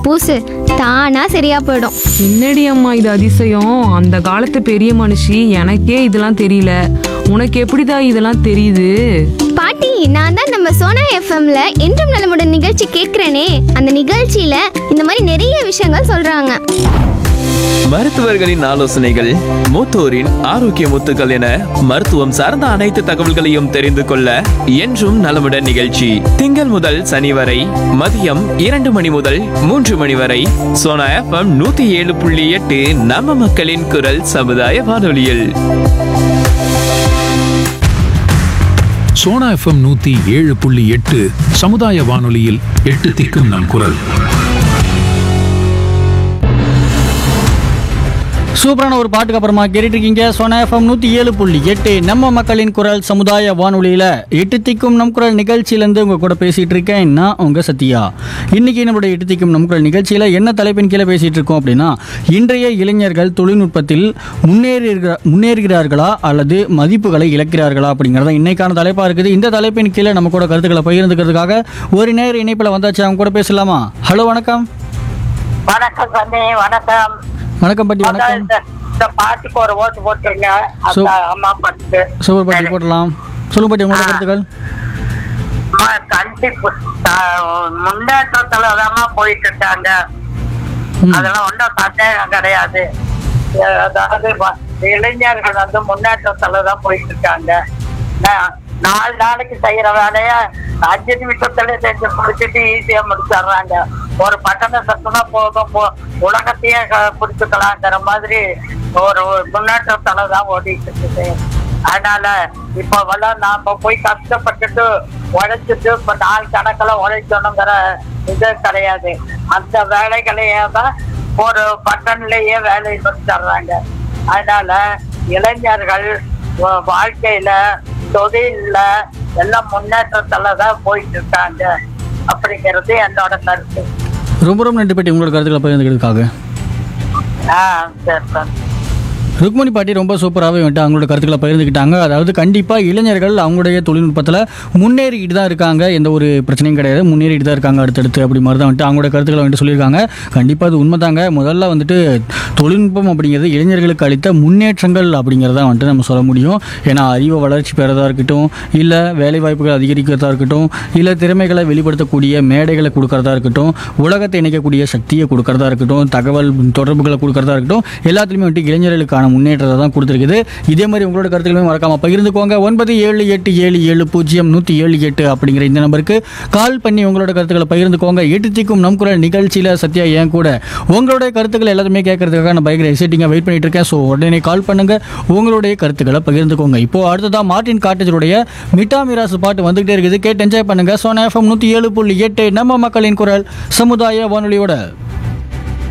பூசு தானா சரியா போயிடும் என்னடி அம்மா இது அதிசயம் அந்த காலத்து பெரிய மனுஷி எனக்கே இதெல்லாம் தெரியல உனக்கு எப்படிடா இதெல்லாம் தெரியுது பாட்டி நான் தான் நம்ம சோனா எஃப்எம்ல என்றும் நலமுடன் நிகழ்ச்சி கேட்கிறேனே அந்த நிகழ்ச்சியில இந்த மாதிரி நிறைய விஷயங்கள் சொல்றாங்க மருத்துவர்களின் ஆலோசனைகள் மூத்தோரின் ஆரோக்கிய முத்துக்கள் என மருத்துவம் சார்ந்த அனைத்து தகவல்களையும் தெரிந்து கொள்ள என்றும் நலமுடன் நிகழ்ச்சி திங்கள் முதல் சனி வரை மதியம் இரண்டு மணி முதல் மூன்று மணி வரை சோனா எஃப்எம் நூத்தி ஏழு புள்ளி எட்டு நம்ம மக்களின் குரல் சமுதாய வானொலியில் சோனா எஃப்எம் நூத்தி ஏழு புள்ளி எட்டு சமுதாய வானொலியில் எட்டு திக்கும் நம் குரல் சூப்பரான ஒரு பாட்டுக்கு அப்புறமா கேட்டுட்டு இருக்கீங்க சோனா எஃப்எம் நூற்றி ஏழு புள்ளி எட்டு நம்ம மக்களின் குரல் சமுதாய வானொலியில் எட்டு திக்கும் நம் குரல் நிகழ்ச்சியிலேருந்து உங்கள் கூட பேசிகிட்டு இருக்கேன் நான் உங்கள் சத்யா இன்னைக்கு நம்மளுடைய எட்டு திக்கும் நம் குரல் நிகழ்ச்சியில் என்ன தலைப்பின் கீழே பேசிகிட்டு இருக்கோம் அப்படின்னா இன்றைய இளைஞர்கள் தொழில்நுட்பத்தில் முன்னேறி முன்னேறுகிறார்களா அல்லது மதிப்புகளை இழக்கிறார்களா அப்படிங்கிறத இன்னைக்கான தலைப்பாக இருக்குது இந்த தலைப்பின் கீழே நம்ம கூட கருத்துக்களை பகிர்ந்துக்கிறதுக்காக ஒரு நேர இணைப்பில் வந்தாச்சு அவங்க கூட பேசலாமா ஹலோ வணக்கம் வணக்கம் சந்தி வணக்கம் வணக்கம் பாட்டி அதான் வணக்கம் இந்த இந்த பாட்டுக்கு ஒரு ஓட்டு போட்டுருங்க அந்த சு- அம்மா பாட்டுக்கு சூப்பர் பாட்டி போடலாம் சொல்லுங்க பாட்டி உங்களோட கருத்துக்கள் அம்மா, கண்டிப்பு த- முன்னேற்றத்துல தாம்மா போயிட்டு இருக்காங்க ம். அதெல்லாம் ஒன்றும் சந்தேகம் கிடையாது அஹ் அதாவது வ- இளைஞர்கள் வந்து முன்னேற்றத்துல தான் போயிட்டு இருக்காங்க நா- நாலு நாளைக்கு செய்யற வேலைய அஞ்சு நிமிஷத்துல செஞ்சு முடிச்சுட்டு ஈஸியா முடிச்சிடுறாங்க ஒரு பட்டண சத்துனா போதும் போ- உலகத்தையே க- பிடிச்சுக்கலாங்கிற மாதிரி ஒரு ஒரு முன்னேற்றத்துல தான் ஓடிட்டு இருக்குது அதனால இப்ப எல்லாம் நாம போய் கஷ்டப்பட்டுட்டு உழைச்சிட்டு இப்ப நாள் கணக்குல உழைக்கணுங்கிற இது கிடையாது அந்த வேலைகளையே தான் ஒரு பட்டன்லயே வேலை முடிச்சிடுறாங்க அதனால இளைஞர்கள் வா- வாழ்க்கையில தொழில்ல எல்லாம் முன்னேற்றத்துல தான் போயிட்டு இருக்காங்க அப்படிங்கிறது என்னோட கருத்து ரொம்ப ரொம்ப நன்றி பாட்டி உங்களோட கருத்துக்களை பகிர்ந்துக்கிறதுக்காக ஆஹ் சரி சார் ருக்மணி பாட்டி ரொம்ப சூப்பராகவே வந்துட்டு அவங்களோட கருத்துக்களை பகிர்ந்துக்கிட்டாங்க அதாவது கண்டிப்பாக இளைஞர்கள் அவங்களுடைய தொழில்நுட்பத்தில் முன்னேறிக்கிட்டு தான் இருக்காங்க எந்த ஒரு பிரச்சனையும் கிடையாது முன்னேறிட்டு தான் இருக்காங்க அடுத்தடுத்து அப்படி மாதிரி தான் வந்துட்டு அவங்களோட கருத்துக்களை வந்துட்டு சொல்லியிருக்காங்க கண்டிப்பாக அது உண்மைதாங்க முதல்ல வந்துட்டு தொழில்நுட்பம் அப்படிங்கிறது இளைஞர்களுக்கு அளித்த முன்னேற்றங்கள் அப்படிங்கிறத வந்துட்டு நம்ம சொல்ல முடியும் ஏன்னா அறிவை வளர்ச்சி பெறதா இருக்கட்டும் இல்லை வேலைவாய்ப்புகள் அதிகரிக்கிறதா இருக்கட்டும் இல்லை திறமைகளை வெளிப்படுத்தக்கூடிய மேடைகளை கொடுக்கறதா இருக்கட்டும் உலகத்தை இணைக்கக்கூடிய சக்தியை கொடுக்கறதா இருக்கட்டும் தகவல் தொடர்புகளை கொடுக்கறதா இருக்கட்டும் எல்லாத்துலேயுமே வந்துட்டு இளைஞர்களுக்கான முன்னேற்றத்தை தான் கொடுத்துருக்குது இதே மாதிரி உங்களோட கருத்துக்களுமே மறக்காம பகிர்ந்துக்கோங்க ஒன்பது ஏழு எட்டு ஏழு ஏழு பூஜ்ஜியம் நூற்றி ஏழு எட்டு அப்படிங்கிற இந்த நம்பருக்கு கால் பண்ணி உங்களோட கருத்துக்களை பகிர்ந்துக்கோங்க எட்டு திக்கும் நம் குரல் நிகழ்ச்சியில் சத்யா ஏன் கூட உங்களுடைய கருத்துக்கள் எல்லாத்தையுமே கேட்கறதுக்காக நான் பயங்கர எக்ஸைட்டிங்காக வெயிட் பண்ணிட்டு இருக்கேன் ஸோ உடனே கால் பண்ணுங்க உங்களுடைய கருத்துக்களை பகிர்ந்துக்கோங்க இப்போ அடுத்ததான் மார்டின் காட்டேஜருடைய மிட்டா மிராசு பாட்டு வந்துகிட்டே இருக்குது கேட்டு என்ஜாய் பண்ணுங்க சோனா எஃப்எம் நூற்றி ஏழு புள்ளி எட்டு நம்ம மக்களின் குரல் சமுதாய வானொலியோட